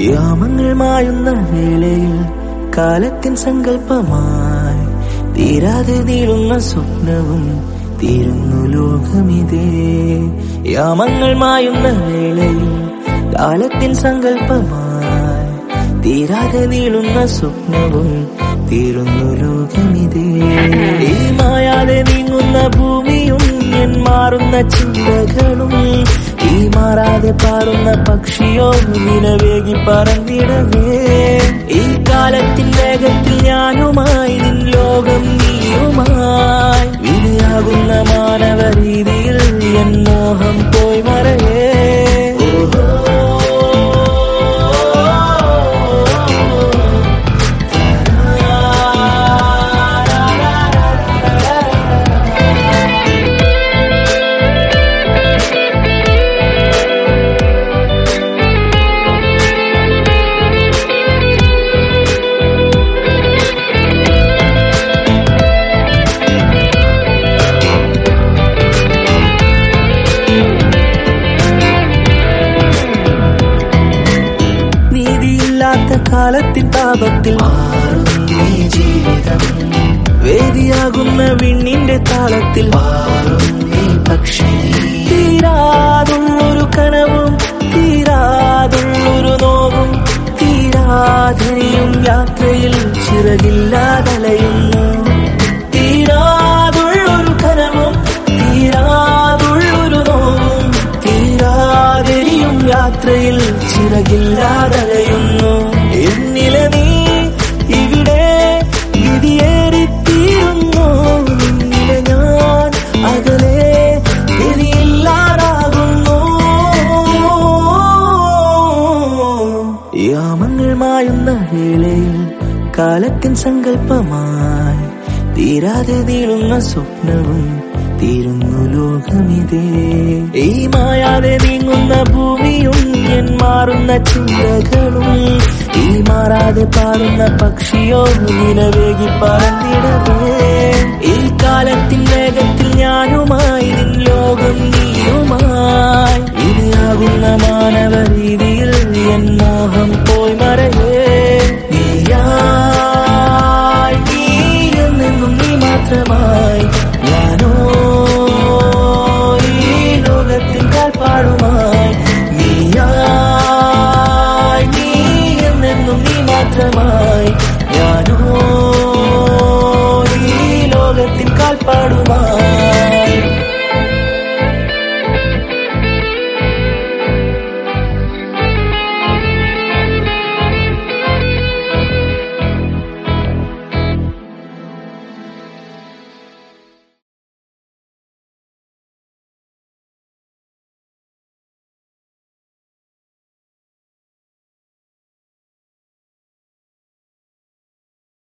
യാമങ്ങൾ മായുന്ന വേളയിൽ കാലത്തിൻ സങ്കല്പമായി തീരാതെ നീളുന്ന സ്വപ്നവും തീരുന്നു ലോകമിതേ യാമങ്ങൾ മായുന്ന വേളയിൽ കാലത്തിൻ സങ്കല്പമായി തീരാതെ നീളുന്ന സ്വപ്നവും തീരുന്നു ലോകമിതേ ഈ മായാതെ നീങ്ങുന്ന ഭൂമിയും എൻ മാറുന്ന ചിന്തകളും ഈ മാറാതെ പാറുന്ന പക്ഷിയോ നിലവേകി പറന്നിടവേ ഈ കാലത്തിൻ വേഗത്തിൽ ഞാനുമായി നിൻ ലോകം നീയുമായി വിധിയാകുന്ന മാനവ രീതിയിൽ എൻ മോഹം പോയി മറയേ നീതിയില്ലാത്ത കാലത്തിൻ താപത്തിൽ മാറും ഈ ജീവിതം വേദിയാകുന്ന വിണ്ണിന്റെ താളത്തിൽ മാറും ഈ പക്ഷി തീരാതുള്ളൊരു കനവും തീരാതുള്ളൊരു നോവും തീരാതിരിയും യാത്രയിൽ ചിറകില്ലാതലയുന്നു തീരാതുള്ളൊരു കനവും തീരാതുള്ളൊരു നോവും തീരാതിരിയും യാത്രയിൽ ചിറകില്ലാതലയുന്നു എന്നിലെ നീ ഇവിടെ വിധിയേറിത്തീരുന്നു നിന്നിലെ ഞാൻ അകലെ ഗതിയില്ലാതാകുന്നു യാമങ്ങൾ മായുന്ന വേളയിൽ കാലത്തിൻ സങ്കല്പമായി തീരാതെ നീളുന്ന സ്വപ്നവും തീരുന്നു ലോകമിതേ ഈ മായാതെ നീങ്ങുന്ന ഭൂമിയും എൻ മാറുന്ന ചിന്തകളും ഈ മാറാതെ പാറുന്ന പക്ഷിയോ നിലവേകി പറന്നിടവേ ഈ കാലത്തിൻ വേഗത്തിൽ ഞാനുമായി നിൻ ലോകം നീയുമായി ഇനിയാകുന്ന മാനവ രീതിയിൽ എൻ മോഹം പോയി മറയേ